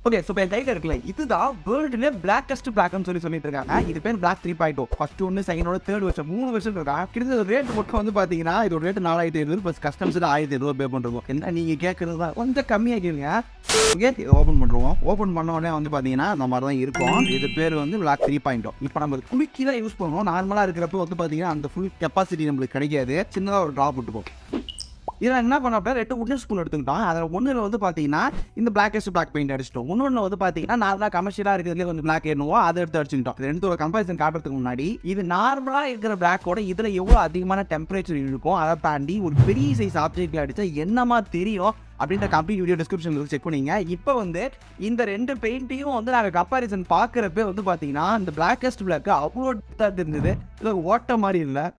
okay so இப்போ என் கையில் இருக்குல்ல இதுதான் வேர்ல்டுல பிளாக்கஸ்ட் பிளாக்னு சொல்லி சொல்லிட்டு இருக்காங்க இது பேர் block three point two first ஒன்று செகண்ட் தேர்ட் வருஷம் மூணு வருஷம் இருக்கா கிட்டத்தட்ட ரேட் மட்டும் வந்து பார்த்தீங்கன்னா இதோட ரேட் நாலாயிரத்தி ஐநூறு ப்ளஸ் கஸ்டம்ஸ் ஆயிரத்தி ஐநூறு பே பண்ணுறோம் என்ன நீங்கள் கேட்குறது தான் கொஞ்சம் கம்மியாக கேளுங்க ஓகே இது ஓப்பன் பண்ணுறோம் ஓப்பன் பண்ண உடனே வந்து பார்த்தீங்கன்னா இந்த மாதிரி தான் இருக்கும் இது பேர் வந்து பிளாக் த்ரீ பாயிண்ட் இப்போ நம்ம குளிக்கி தான் யூஸ் பண்ணுவோம் நார்மலாக இருக்கிறப்ப வந்து பார்த்தீங்கன்னா அந்த ஃபுல் கெப்பாசிட்டி நம்மளுக்கு கிடைக்காது சின்னதாக ஒரு ட்ராப் விட்டுப்போம் இதில் என்ன பண்ண அப்படின்னா ரெண்டு உட்டன் ஸ்பூன் எடுத்துக்கிட்டோம் அதில் ஒன்றில் வந்து பார்த்தீங்கன்னா இந்த பிளாக்கஸ்ட் பிளாக் பெயிண்ட் அடிச்சிட்டோம் இன்னொன்று வந்து பார்த்தீங்கன்னா நார்மலாக கமர்ஷியலாக இருக்கிறதுலேயே கொஞ்சம் பிளாக் ஏறணுமோ அதை எடுத்து அடிச்சுக்கிட்டோம் இது ரெண்டு ஒரு கம்பேரிசன் காட்டுறதுக்கு முன்னாடி இது நார்மலாக இருக்கிற பிளாக்கோட இதில் எவ்வளோ அதிகமான டெம்பரேச்சர் இருக்கும் அதை தாண்டி ஒரு பெரிய சைஸ் ஆப்ஜெக்டில் அடித்தா என்னமா தெரியும் அப்படின்ற கம்ப்ளீட் வீடியோ டிஸ்கிரிப்ஷனில் செக் பண்ணிங்க இப்போ வந்து இந்த ரெண்டு பெயிண்ட்டையும் வந்து நாங்கள் கம்பாரிசன் பார்க்குறப்ப வந்து பார்த்தீங்கன்னா இந்த பிளாக்கஸ்ட் பிளாக் அவ்வளோ இருந்தது இது ஒரு ஓட்ட மாதிரி இல்லை